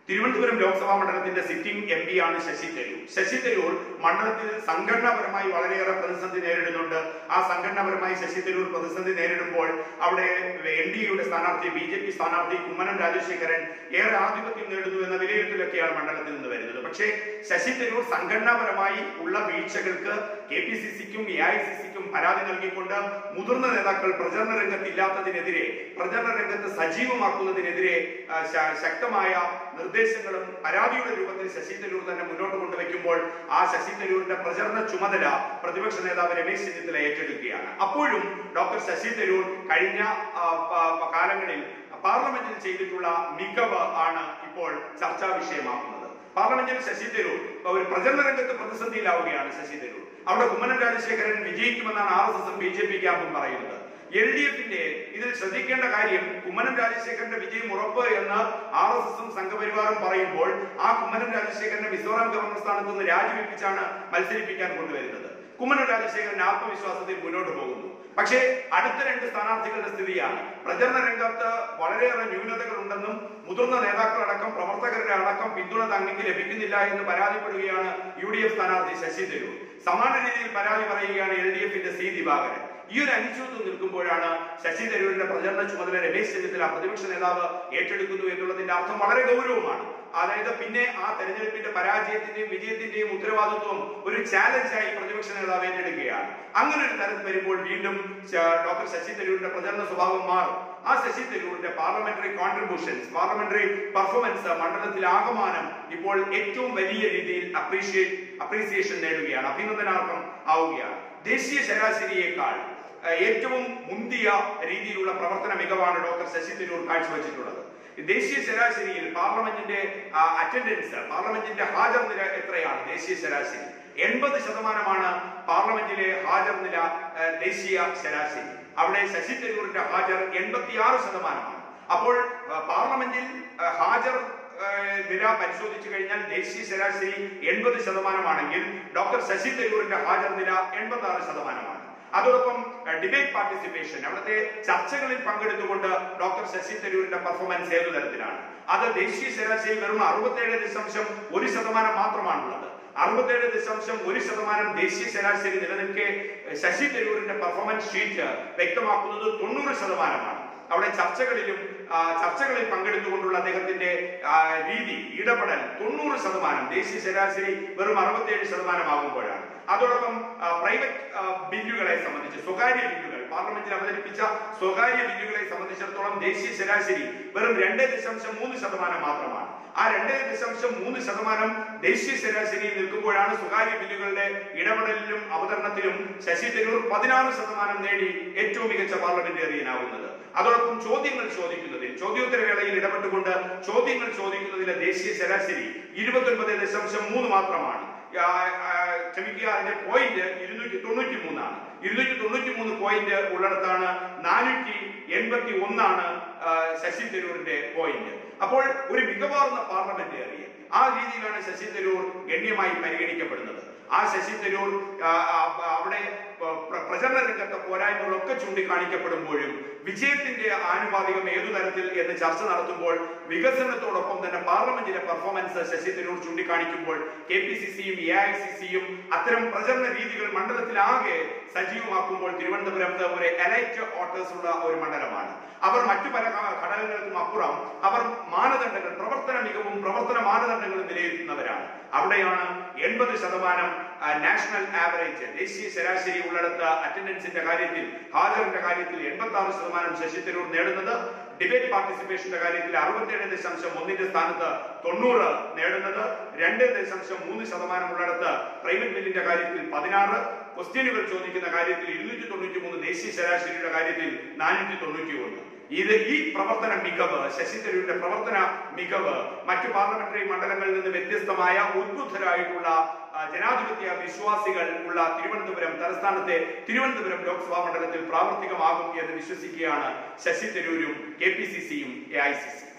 തിരുവനന്തപുരം ലോക്സഭാ മണ്ഡലത്തിന്റെ sitting M P ആണ് ശശി തരൂർ ശശി തരൂർ മണ്ഡലത്തിൽ സംഘടനാപരമായി വളരെയേറെ പ്രതിസന്ധി നേരിടുന്നുണ്ട് ആ സംഘടനാപരമായി ശശി തരൂർ പ്രതിസന്ധി നേരിടുമ്പോൾ അവിടെ എൻ ഡി എയുടെ സ്ഥാനാർത്ഥി ബി ജെ പി സ്ഥാനാർത്ഥി കുമ്മനം രാജശേഖരൻ ഏറെ ആധിപത്യം നേടുന്നു എന്ന വിലയിരുത്തലൊക്കെയാണ് മണ്ഡലത്തിൽ നിന്ന് വരുന്നത് പക്ഷേ ശശി തരൂർ സംഘടനാപരമായി ഉള്ള വീഴ്ചകൾക്ക് കെ പി സി സിക്കും എ ഐ സി സിക്കും പരാതി നൽകിക്കൊണ്ട് മുതിർന്ന നേതാക്കൾ പ്രചരണ രംഗത്ത് ഇല്ലാത്തതിനെതിരെ പ്രചരണ രംഗത്ത് സജീവമാക്കുന്നതിനെതിരെ ആ, ശ- ശക്തമായ നിർദ്ദേശങ്ങളും പരാതിയുടെ രൂപത്തിൽ ശശി തരൂർ തന്നെ മുന്നോട്ട് കൊണ്ടുവയ്ക്കുമ്പോൾ ആ ശശി തരൂരിന്റെ പ്രചരണ ചുമതല പ്രതിപക്ഷ നേതാവ് രമേശ് ചെന്നിത്തല ഏറ്റെടുക്കുകയാണ് അപ്പോഴും ഡോക്ടർ ശശി തരൂർ കഴിഞ്ഞ ആ, പ- പ- കാലങ്ങളിൽ പാർലമെന്റിൽ ചെയ്തിട്ടുള്ള മികവ് ആണ് ഇപ്പോൾ ചർച്ചാ വിഷയമാക്കുന്നത് പാർലമെന്റിൽ ശശി തരൂർ ഒരു പ്രചരണ രംഗത്ത് പ്രതിസന്ധിയിലാവുകയാണ് ശശി തരൂർ അവിടെ കുമ്മനം രാജശേഖരൻ വിജയിക്കുമെന്നാണ് ആർ എസ് എസും ബി ജെ പി ക്യാമ്പും പറയുന്നത് എൽ ഡി എഫിന്റെ ഇതിൽ ശ്രദ്ധിക്കേണ്ട കാര്യം കുമ്മനം രാജശേഖരന്റെ വിജയം ഉറപ്പ് എന്ന് ആർ എസ് എസും സംഘപരിവാറും പറയുമ്പോൾ ആ കുമ്മനം രാജശേഖരനെ മിസോറാം ഗവർണർ സ്ഥാനത്ത് നിന്ന് രാജിവെപ്പിച്ചാണ് മത്സരിപ്പിക്കാൻ കൊണ്ടുവരുന്നത് കുമ്മനം രാജശേഖരൻ ആത്മവിശ്വാസത്തിൽ മുന്നോട്ട് പോകുന്നു പക്ഷേ അടുത്ത രണ്ട് സ്ഥാനാർത്ഥികളുടെ സ്ഥിതിയാണ് പ്രചരണ രംഗത്ത് വളരെയേറെ ന്യൂനതകൾ ഉണ്ടെന്നും മുതിർന്ന നേതാക്കളടക്കം പ്രവർത്തകരുടെ അടക്കം പിന്തുണ തങ്ങൾക്ക് ലഭിക്കുന്നില്ല എന്ന് പരാതിപ്പെടുകയാണ് യു ഡി എഫ് സ്ഥാനാർത്ഥി ശശി തരൂർ സമാന രീതിയിൽ പരാതി പറയുകയാണ് എൽ ഡി എഫിന്റെ സി ദിവാകരൻ ഈ ഒരു അനിശ്ചിതത്വം നിൽക്കുമ്പോഴാണ് ശശി തരൂരിന്റെ പ്രചരണ ചുമതല രമേശ് ചെന്നിത്തല പ്രതിപക്ഷ നേതാവ് ഏറ്റെടുക്കുന്നു എന്നുള്ളതിന്റെ അർത്ഥം വളരെ ഗൗരവമാണ് അതായത് പിന്നെ ആ തെരഞ്ഞെടുപ്പിന്റെ പരാജയത്തിന്റെയും വിജയത്തിന്റെയും ഉത്തരവാദിത്വം ഒരു ചാലഞ്ചായി പ്രതിപക്ഷ നേതാവ് ഏറ്റെടുക്കുകയാണ് അങ്ങനെ ഒരു തരത്തിൽ വരുമ്പോൾ വീണ്ടും ശ- ഡോക്ടർ ശശി തരൂരിന്റെ പ്രചരണ സ്വഭാവം മാറും ആ ശശി തരൂരിന്റെ പാർലമെന്ററി കോൺട്രിബ്യൂഷൻസ് പാർലമെന്ററി പെർഫോമൻസ് മണ്ഡലത്തിൽ ആകമാനം ഇപ്പോൾ ഏറ്റവും വലിയ രീതിയിൽ അപ്രീഷിയേറ്റ് അപ്രീസിയേഷൻ നേടുകയാണ് അഭിനന്ദനാർഹം ആവുകയാണ് ദേശീയ ശരാശരിയേക്കാൾ ഏഹ്, ഏറ്റവും മുന്തിയ രീതിയിലുള്ള പ്രവർത്തന മികവാണ് ഡോക്ടർ ശശി തരൂർ കാഴ്ചവെച്ചിട്ടുള്ളത് ദേശീയ ശരാശരിയിൽ പാർലമെന്റിന്റെ അറ്റൻഡൻസ് പാർലമെന്റിന്റെ ഹാജർ നില എത്രയാണ് ദേശീയ ശരാശരി എൺപത് ശതമാനമാണ് പാർലമെന്റിലെ ഹാജർ നില ഏഹ്, ദേശീയ ശരാശരി അവിടെ ശശി തരൂരിന്റെ ഹാജർ എൺപത്തിയാറ് ശതമാനമാണ് അപ്പോൾ ഏഹ്, പാർലമെന്റിൽ ഏഹ്, ഹാജർ ഏഹ്, നില പരിശോധിച്ചു കഴിഞ്ഞാൽ ദേശീയ ശരാശരി എൺപത് ശതമാനമാണെങ്കിൽ ഡോക്ടർ ശശി തരൂരിന്റെ ഹാജർ നില എൺപത്തി ആറ് ശതമാനമാണ് അതോടൊപ്പം ഡിബേറ്റ് പാർട്ടിസിപ്പേഷൻ അവിടുത്തെ ചർച്ചകളിൽ പങ്കെടുത്തുകൊണ്ട് ഡോക്ടർ ശശി തരൂരിന്റെ പെർഫോമൻസ് ഏതു തരത്തിലാണ് അത് ദേശീയ ശരാശരി വെറും അറുപത്തേഴ് ദശാംശം ഒരു ശതമാനം മാത്രമാണുള്ളത് അറുപത്തേഴ് ദശാംശം ഒരു ശതമാനം ദേശീയ ശരാശരി നിലനിൽക്കെ ശശി തരൂരിന്റെ പെർഫോമൻസ് ഷീറ്റ് വ്യക്തമാക്കുന്നത് തൊണ്ണൂറ് ശതമാനമാണ് അവിടെ ചർച്ചകളിലും ആ, ചർച്ചകളിൽ പങ്കെടുത്തുകൊണ്ടുള്ള അദ്ദേഹത്തിന്റെ ആ, രീതി ഇടപെടൽ തൊണ്ണൂറ് ശതമാനം ദേശീയ ശരാശരി വെറും അറുപത്തിയേഴ് ശതമാനമാകുമ്പോഴാണ് അതോടൊപ്പം ആ, പ്രൈവറ്റ് ആ, ബില്ലുകളെ സംബന്ധിച്ച് സ്വകാര്യ ബില്ലുകൾ പാർലമെന്റിൽ അവതരിപ്പിച്ച സ്വകാര്യ ബില്ലുകളെ സംബന്ധിച്ചിടത്തോളം ദേശീയ ശരാശരി വെറും രണ്ട് ദശാംശം മൂന്ന് ശതമാനം മാത്രമാണ് ആ രണ്ട് ദശാംശം മൂന്ന് ശതമാനം ദേശീയ ശരാശരിയിൽ നിൽക്കുമ്പോഴാണ് സ്വകാര്യ ബില്ലുകളുടെ ഇടപെടലിലും അവതരണത്തിലും ശശി തരൂർ പതിനാറ് ശതമാനം നേടി ഏറ്റവും മികച്ച പാർലമെന്റേറിയനാവുന്നത് അതോടൊപ്പം ചോദ്യങ്ങൾ ചോദിക്കുന്നതിൽ ചോദ്യോത്തരവേളയിൽ ഇടപെട്ടുകൊണ്ട് ചോദ്യങ്ങൾ ചോദിക്കുന്നതിലെ ദേശീയ ശരാശരി ഇരുപത്തൊൻപത് ദശാംശം മൂന്ന് മാത്രമാണ് ആ, ആ, ക്ഷമിക്കുക അതിന്റെ പോയിന്റ് ഇരുന്നൂറ്റി തൊണ്ണൂറ്റി മൂന്നാണ് ഇരുന്നൂറ്റി തൊണ്ണൂറ്റി മൂന്ന് പോയിന്റ് ഉള്ളിടത്താണ് നാനൂറ്റി എൺപത്തി ഒന്നാണ് ആ, ശശി തരൂരിന്റെ പോയിന്റ് അപ്പോൾ ഒരു മികവാർന്ന പാർലമെന്റേറിയൻ ആ രീതിയിലാണ് ശശി തരൂർ ഗണ്യമായി പരിഗണിക്കപ്പെടുന്നത് ആ ശശി തരൂർ ആ, ആ, അവിടെ പ- പ്ര- പ്രചരണ രംഗത്തെ പോരായ്മകളൊക്കെ ചൂണ്ടിക്കാണിക്കപ്പെടുമ്പോഴും വിജയത്തിന്റെ ആനുപാതികം ഏതു തരത്തിൽ എന്ന് ചർച്ച നടത്തുമ്പോൾ വികസനത്തോടൊപ്പം തന്നെ പാർലമെന്റിലെ പെർഫോമൻസ് ശശി തരൂർ ചൂണ്ടിക്കാണിക്കുമ്പോൾ കെ പി സി സിയും എ ഐ സി സിയും അത്തരം പ്രചരണ രീതികൾ മണ്ഡലത്തിലാകെ സജീവമാക്കുമ്പോൾ തിരുവനന്തപുരത്ത് ഒരു എലൈറ്റ് വോട്ടേഴ്സ് ഉള്ള ഒരു മണ്ഡലമാണ് അവർ മറ്റു പല ഘ- ഘടകങ്ങൾക്കും അപ്പുറം അവർ മാനദണ്ഡങ്ങൾ പ്രവർത്തന മികവും പ്രവർത്തന മാനദണ്ഡങ്ങളും വിലയിരുത്തുന്നവരാണ് അവിടെയാണ് എൺപത് ശതമാനം ആ, നാഷണൽ ആവറേജ് ദേശീയ ശരാശരി ഉള്ളിടത്ത് അറ്റൻഡൻസിന്റെ കാര്യത്തിൽ ഹാജറിന്റെ കാര്യത്തിൽ എൺപത്തി ആറ് ശതമാനം ശശി തരൂർ നേടുന്നത് ഡിബേറ്റ് പാർട്ടിസിപ്പേഷന്റെ കാര്യത്തിൽ അറുപത്തിയേഴ് ദശാംശം ഒന്നിന്റെ സ്ഥാനത്ത് തൊണ്ണൂറ് നേടുന്നത് രണ്ട് ദശാംശം മൂന്ന് ശതമാനം ഉള്ളിടത്ത് പ്രൈവറ്റ് ബില്ലിന്റെ കാര്യത്തിൽ പതിനാറ് ക്വസ്റ്റ്യനുകൾ ചോദിക്കുന്ന കാര്യത്തിൽ ഇരുന്നൂറ്റി തൊണ്ണൂറ്റി മൂന്ന് ദേശീയ ശരാശരിയുടെ കാര്യത്തിൽ നാനൂറ്റി തൊണ്ണൂറ്റി ഒന്ന് ഇത് ഈ പ്രവർത്തന മികവ് ശശി തരൂരിന്റെ പ്രവർത്തന മികവ് മറ്റു പാർലമെന്ററി മണ്ഡലങ്ങളിൽ നിന്ന് വ്യത്യസ്തമായ ഉദ്ബുദ്ധരായിട്ടുള്ള ആ, ജനാധിപത്യ വിശ്വാസികൾ ഉള്ള തിരുവനന്തപുരം തലസ്ഥാനത്തെ തിരുവനന്തപുരം ലോക്സഭാ മണ്ഡലത്തിൽ പ്രാവർത്തികമാകും എന്ന് വിശ്വസിക്കുകയാണ് ശശി തരൂരും കെ പി സി സിയും എ ഐ സി സി